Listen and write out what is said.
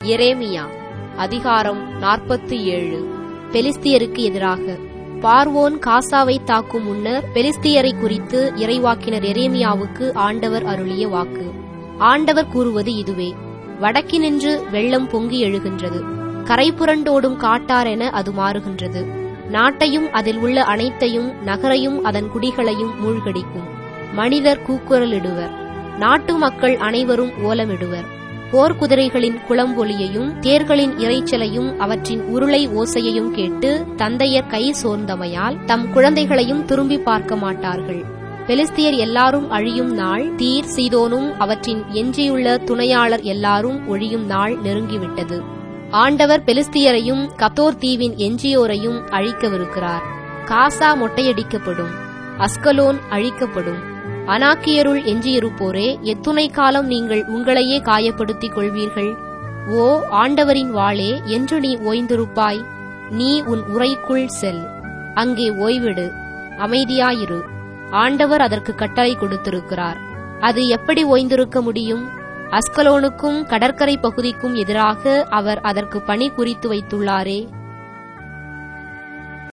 எரேமியா அதிகாரம் நாற்பத்தி ஏழு பெலிஸ்தியருக்கு எதிராக பார்வோன் காசாவை தாக்கும் முன்னர் பெலிஸ்தியரை குறித்து இறைவாக்கினர் எரேமியாவுக்கு ஆண்டவர் அருளிய வாக்கு ஆண்டவர் கூறுவது இதுவே வடக்கினின்று வெள்ளம் பொங்கி எழுகின்றது கரை புரண்டோடும் காட்டாரென அது மாறுகின்றது நாட்டையும் அதில் உள்ள அனைத்தையும் நகரையும் அதன் குடிகளையும் மூழ்கடிக்கும் மனிதர் கூக்குரலிடுவர் நாட்டு மக்கள் அனைவரும் ஓலமிடுவர் போர்க்குதிரைகளின் குளம்பொலியையும் தேர்களின் இரைச்சலையும் அவற்றின் உருளை ஓசையையும் கேட்டு தந்தையர் கை சோர்ந்தமையால் தம் குழந்தைகளையும் திரும்பி பார்க்க மாட்டார்கள் பெலிஸ்தியர் எல்லாரும் அழியும் நாள் தீர் சீதோனும் அவற்றின் எஞ்சியுள்ள துணையாளர் எல்லாரும் ஒழியும் நாள் நெருங்கிவிட்டது ஆண்டவர் பெலிஸ்தியரையும் கத்தோர் தீவின் எஞ்சியோரையும் அழிக்கவிருக்கிறார் காசா மொட்டையடிக்கப்படும் அஸ்கலோன் அழிக்கப்படும் அனாக்கியருள் எஞ்சியிருப்போரே எத்துணை காலம் நீங்கள் உங்களையே காயப்படுத்திக் கொள்வீர்கள் ஓ ஆண்டவரின் வாளே என்று நீ ஓய்ந்திருப்பாய் நீ உன் உரைக்குள் செல் அங்கே ஓய்விடு அமைதியாயிரு ஆண்டவர் அதற்கு கட்டளை கொடுத்திருக்கிறார் அது எப்படி ஓய்ந்திருக்க முடியும் அஸ்கலோனுக்கும் கடற்கரை பகுதிக்கும் எதிராக அவர் அதற்கு பணி குறித்து வைத்துள்ளாரே